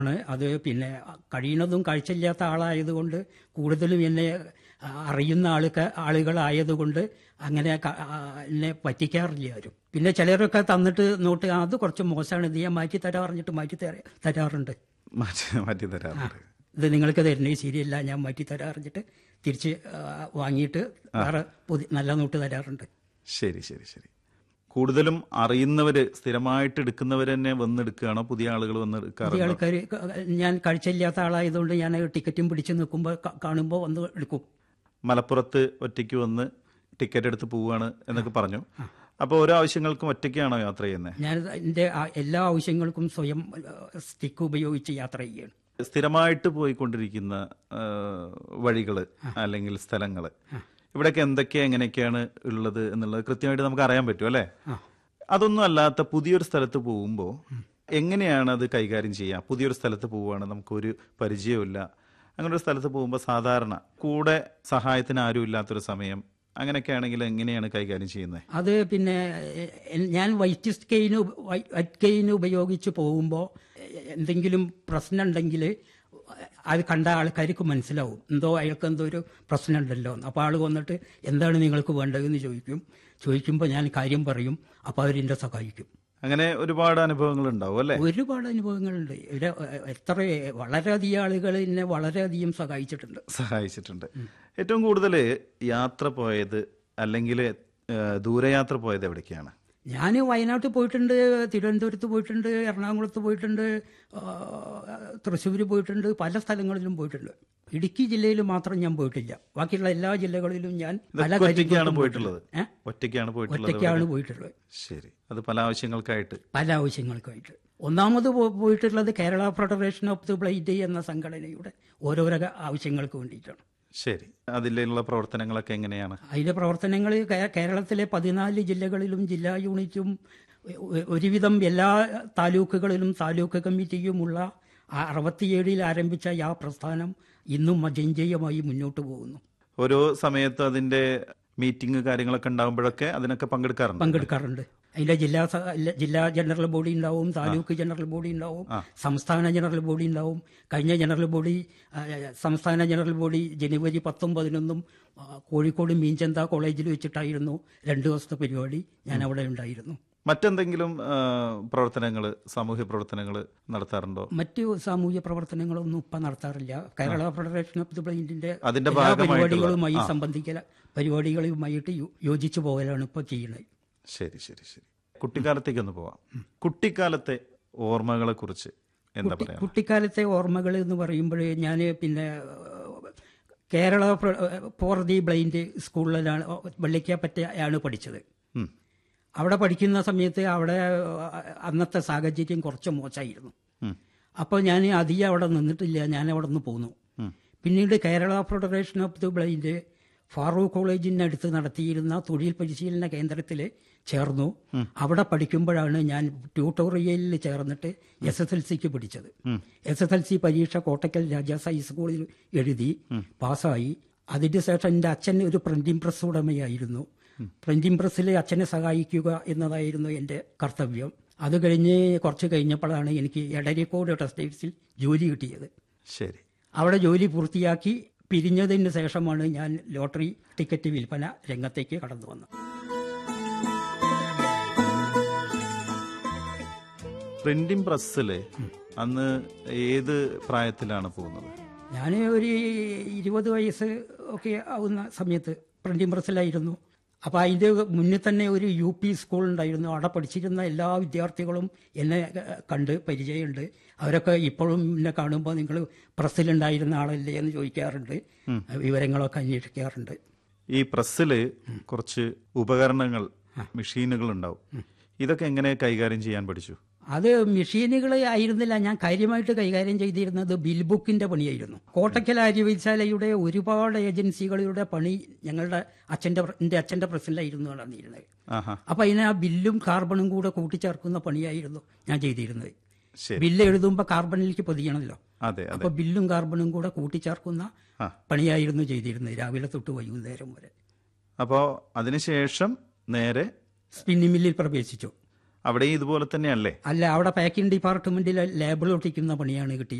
ആണ് അത് പിന്നെ കഴിയുന്നതും കാഴ്ചയില്ലാത്ത ആളായതുകൊണ്ട് കൂടുതലും എന്നെ അറിയുന്ന ആളുക ആളുകളായതുകൊണ്ട് അങ്ങനെ ക- ആ, എന്നെ പറ്റിക്കാറില്ല ആരും പിന്നെ ചിലരൊക്കെ തന്നിട്ട് നോട്ട് "ആ, അത് കുറച്ച് മോശമാണ് ഇത് ഞാൻ മാറ്റി തരാ പറഞ്ഞിട്ട് മാറ്റി തര- തരാറുണ്ട് മാറ്റി മാറ്റി തരാറുണ്ട് ഇത് നിങ്ങൾക്ക് തരുന്നത് ശരിയല്ല ഞാൻ മാറ്റി തരാ പറഞ്ഞിട്ട് തിരിച്ച് ആ, വാങ്ങിയിട്ട് വേറെ പുതിയ നല്ല നോട്ട് തരാറുണ്ട് ശരി ശരി ശരി കൂടുതലും അറിയുന്നവര് സ്ഥിരമായിട്ട് എടുക്കുന്നവർ തന്നെ വന്നെടുക്കുകയാണോ പുതിയ ആളുകൾ വന്ന് പുതിയ എടുക്കാറുണ്ടോ ആൾക്കാർ ഞാൻ കാഴ്ചയില്ലാത്ത ആളായതുകൊണ്ട് ഞാൻ ടിക്കറ്റും പിടിച്ച് നിൽക്കുമ്പോൾ കാണുമ്പോൾ വന്ന് എടുക്കും മലപ്പുറത്ത് ഒറ്റയ്ക്ക് വന്ന് ടിക്കറ്റ് എടുത്ത് പോവുകയാണ് എന്നൊക്കെ പറഞ്ഞു അപ്പോൾ ഓരോ ആവശ്യങ്ങൾക്കും ഒറ്റയ്ക്കാണോ യാത്ര ചെയ്യുന്നത് ഞാൻ എൻ്റെ ആ- എല്ലാ ആവശ്യങ്ങൾക്കും സ്വയം സ്റ്റിക്ക് ഉപയോഗിച്ച് യാത്ര ചെയ്യുകയാണ് സ്ഥിരമായിട്ട് പോയിക്കൊണ്ടിരിക്കുന്ന വഴികൾ അല്ലെങ്കിൽ സ്ഥലങ്ങൾ ഇവിടെയൊക്കെ എന്തൊക്കെയാ എങ്ങനെയൊക്കെയാണ് ഉള്ളത് എന്നുള്ളത് കൃത്യമായിട്ട് നമുക്ക് അറിയാൻ പറ്റും അല്ലേ ആ. അതൊന്നും അല്ലാത്ത പുതിയൊരു സ്ഥലത്ത് പോകുമ്പോൾ എങ്ങനെയാണ് അത് കൈകാര്യം ചെയ്യുക പുതിയൊരു സ്ഥലത്ത് പോവുകയാണ് നമുക്കൊരു പരിചയമില്ല അങ്ങനെ ഒരു സ്ഥലത്ത് പോകുമ്പോൾ സാധാരണ കൂടെ സഹായത്തിന് ആരും ഇല്ലാത്തൊരു സമയം അങ്ങനെയൊക്കെ ആണെങ്കിൽ എങ്ങനെയാണ് കൈകാര്യം ചെയ്യുന്നത് അത് പിന്നെ എ- ഞാൻ വൈറ്റ് സ്കെയിന് വൈറ്റ് കെയിന് ഉപയോഗിച്ച് പോകുമ്പോൾ എന്തെങ്കിലും പ്രശ്നം ഉണ്ടെങ്കിൽ അത് കണ്ട ആൾക്കാർക്ക് മനസ്സിലാവും എന്തോ അയാൾക്ക് എന്തോ ഒരു പ്രശ്നം ഉണ്ടല്ലോ എന്ന്. അപ്പോൾ ആൾ വന്നിട്ട് എന്താണ് നിങ്ങൾക്ക് വേണ്ടതെന്ന് ചോദിക്കും ചോദിക്കുമ്പോൾ ഞാൻ കാര്യം പറയും അപ്പോൾ അവരെന്നെ സഹായിക്കും അങ്ങനെ ഒരുപാട് അനുഭവങ്ങൾ ഉണ്ടാവും അല്ലേ ഒരുപാട് അനുഭവങ്ങളുണ്ട് ഇവിടെ എത്ര വളരെയധികം ആളുകൾ എന്നെ വളരെയധികം സഹായിച്ചിട്ടുണ്ട് സഹായിച്ചിട്ടുണ്ട് ഏറ്റവും കൂടുതൽ യാത്ര പോയത് അല്ലെങ്കിൽ ദൂരയാത്ര പോയത് എവിടേക്കാണ് ഞാൻ വയനാട്ടിൽ പോയിട്ടുണ്ട് തിരുവനന്തപുരത്ത് പോയിട്ടുണ്ട് എറണാകുളത്ത് പോയിട്ടുണ്ട് തൃശ്ശൂർ പോയിട്ടുണ്ട് പല സ്ഥലങ്ങളിലും പോയിട്ടുണ്ട് ഇടുക്കി ജില്ലയിൽ മാത്രം ഞാൻ പോയിട്ടില്ല ബാക്കിയുള്ള എല്ലാ ജില്ലകളിലും ഞാൻ പല ഇതൊക്കെ ഒറ്റയ്ക്കാണ് കാര്യങ്ങൾക്കും പോയിട്ടുള്ളത് ഏ? ഒറ്റയ്ക്കാണ് പോയിട്ടുള്ളത് ഒറ്റയ്ക്കാണ് പോയിട്ടുള്ളത് ശരി അത് പല ആവശ്യങ്ങൾക്കായിട്ട് പല ആവശ്യങ്ങൾക്കായിട്ട് ഒന്നാമത് പോ- പോയിട്ടുള്ളത് Kerala federation of the blind എന്ന സംഘടനയുടെ ഓരോരോ ആവശ്യങ്ങൾക്ക് വേണ്ടിയിട്ടാണ് ശരി അതിലുള്ള പ്രവർത്തനങ്ങളൊക്കെ എങ്ങനെയാണ് അതിന്റെ പ്രവർത്തനങ്ങൾ കേ- കേരളത്തിലെ പതിനാല് ജില്ലകളിലും ജില്ലാ യൂണിറ്റും ഒ- ഒരുവിധം എല്ലാ താലൂക്കുകളിലും താലൂക്ക് കമ്മിറ്റിയുമുള്ള ആ അറുപത്തിയേഴിൽ ആരംഭിച്ച ആ പ്രസ്ഥാനം ഇന്നും അജഞ്ചയമായി മുന്നോട്ട് പോകുന്നു ഓരോ സമയത്ത് അതിന്റെ മീറ്റിംഗ് കാര്യങ്ങളൊക്കെ ഉണ്ടാകുമ്പോഴൊക്കെ അതിനൊക്കെ പങ്കെടുക്കാറുണ്ട് പങ്കെടുക്കാറുണ്ട് അതിന്റെ ജില്ലാ സ- ഇല്ല- ജില്ലാ ജനറൽ ബോഡി ഉണ്ടാവും താലൂക്ക് ജനറൽ ബോഡി ഉണ്ടാവും സംസ്ഥാന ജനറൽ ബോഡി ഉണ്ടാവും കഴിഞ്ഞ ജനറൽ ബോഡി ആ, സംസ്ഥാന ജനറൽ ബോഡി ജനുവരി പത്തും പതിനൊന്നും ആ, കോഴിക്കോട് മീൻചന്ത കോളേജിൽ വെച്ചിട്ടായിരുന്നു രണ്ടു ദിവസത്തെ പരിപാടി ഞാൻ അവിടെ ഉണ്ടായിരുന്നു മറ്റെന്തെങ്കിലും പ്രവർത്തനങ്ങൾ സാമൂഹ്യ പ്രവർത്തനങ്ങൾ നടത്താറുണ്ടോ മറ്റു സാമൂഹ്യ പ്രവർത്തനങ്ങളൊന്നും ഇപ്പം നടത്താറില്ല കേരള ഫെഡറേഷൻ ഓഫ് ദി ബ്ലൈൻഡിന്റെ അതിന്റെ എല്ലാ ഭാഗമായിട്ടുള്ള- പരിപാടികളുമായി സംബന്ധിക്കല പരിപാടികളുമായിട്ട് യോ- യോജിച്ചു പോകലാണ് ഇപ്പോൾ ചെയ്യുന്നത് ശരി ശരി ശരി കുട്ടിക്കാലത്തേക്ക് ഒന്ന് പോവാം കുട്ടിക്കാലത്തെ ഓർമ്മകളെ കുറിച്ച് എന്താ പറയാ കുട്ടിക്കാലത്തെ ഓർമ്മകൾ എന്ന് പറയുമ്പോൾ ഞാൻ പിന്നെ ഏഹ്, കേരള ഫോർ ദി ബ്ലൈൻഡ് സ്കൂളിലാണ് വെള്ളിക്കാപ്പറ്റയാണ് പഠിച്ചത് ഉം. അവിടെ പഠിക്കുന്ന സമയത്ത് അവിടെ ഏഹ്, അന്നത്തെ സാഹചര്യം കുറച്ച് മോശമായിരുന്നു ഉം. അപ്പോൾ ഞാൻ അധികം അവിടെ നിന്നിട്ടില്ല ഞാൻ അവിടെ നിന്ന് പോന്നു പിന്നീട് Kerala federation of the blind Farook കോളേജിനടുത്ത് നടത്തിയിരുന്ന തൊഴിൽ പരിശീലന കേന്ദ്രത്തിൽ ചേർന്നു അവിടെ പഠിക്കുമ്പോഴാണ് ഞാൻ ട്യൂട്ടോറിയലിൽ ചേർന്നിട്ട് എസ് എസ് എൽ സിക്ക് പഠിച്ചത് എസ് എസ് എൽ സി പരീക്ഷ കോട്ടക്കൽ രാജാസ് ഹൈസ്കൂളിൽ എഴുതി പാസ്സായി അതിന് ശേഷം എൻ്റെ അച്ഛൻ ഒരു പ്രിന്റിംഗ് പ്രസ് ഉടമയായിരുന്നു പ്രിന്റിംഗ് പ്രസ്സിൽ അച്ഛനെ സഹായിക്കുക എന്നതായിരുന്നു എൻ്റെ കർത്തവ്യം അത് കഴിഞ്ഞ് കുറച്ച് കഴിഞ്ഞപ്പോഴാണ് എനിക്ക് എടരിക്കോട് ടെക്സ്റ്റൈൽസിൽ ജോലി കിട്ടിയത് ശരി അവിടെ ജോലി പൂർത്തിയാക്കി പിരിഞ്ഞതിന് ശേഷമാണ് ഞാൻ ലോട്ടറി ടിക്കറ്റ് വിൽപ്പന രംഗത്തേക്ക് കടന്നു വന്നത് പ്രിന്റിംഗ് പ്രസ്സില് അന്ന് ഏത് പ്രായത്തിലാണ് പോകുന്നത് ഞാൻ ഒരു ഇരുപത് വയസ്സ് ഒക്കെ ആവുന്ന സമയത്ത് പ്രിന്റിംഗ് പ്രസ്സിലായിരുന്നു അപ്പോൾ അതിൻ്റെ മുന്നിൽ തന്നെ ഒരു യു പി സ്കൂൾ ഉണ്ടായിരുന്നു അവിടെ പഠിച്ചിരുന്ന എല്ലാ വിദ്യാർത്ഥികളും എന്നെ ഏഹ്, കണ്ട് പരിചയമുണ്ട് അവരൊക്കെ ഇപ്പോഴും എന്നെ കാണുമ്പോൾ നിങ്ങൾ പ്രസ്സിലുണ്ടായിരുന്ന ആളല്ലേ എന്ന് ചോദിക്കാറുണ്ട് വിവരങ്ങളൊക്കെ അന്വേഷിക്കാറുണ്ട് ഈ പ്രസ്സില് കുറച്ച് ഉപകരണങ്ങൾ മെഷീനുകൾ ഉണ്ടാവും ഇതൊക്കെ എങ്ങനെ കൈകാര്യം ചെയ്യാൻ പഠിച്ചു അത് മെഷീനുകൾ ആയിരുന്നില്ല ഞാൻ കാര്യമായിട്ട് കൈകാര്യം ചെയ്തിരുന്നത് ബിൽ ബുക്കിന്റെ പണിയായിരുന്നു കോട്ടക്കൽ ആര്യവൈദ്യശാലയുടെ ഒരുപാട് ഏജൻസികളുടെ പണി ഞങ്ങളുടെ അച്ഛന്റെ പ്ര- എന്റെ അച്ഛന്റെ പ്രസിലായിരുന്നു നടന്നിരുന്നത് ആഹാ അപ്പൊ അതിന് ആ ബില്ലും കാർബണും കൂടെ കൂട്ടിച്ചേർക്കുന്ന പണിയായിരുന്നു ഞാൻ ചെയ്തിരുന്നത് ശരി ബില്ല് എഴുതുമ്പോൾ കാർബണിലേക്ക് പൊതിയണമല്ലോ അതെ അതെ അപ്പൊ ബില്ലും കാർബണും കൂടെ കൂട്ടിച്ചേർക്കുന്ന ആ. പണിയായിരുന്നു ചെയ്തിരുന്നത് രാവിലെ തൊട്ട് വൈകുന്നേരം വരെ അപ്പോൾ അതിനുശേഷം നേരെ സ്പിന്നിങ് മില്ലിൽ പ്രവേശിച്ചു അവിടെയും ഇതുപോലെ തന്നെയല്ലേ അല്ല അവിടെ പാക്കിംഗ് ഡിപ്പാർട്ട്മെന്റിൽ ലേബിൾ ഒട്ടിക്കുന്ന പണിയാണ് കിട്ടിയത്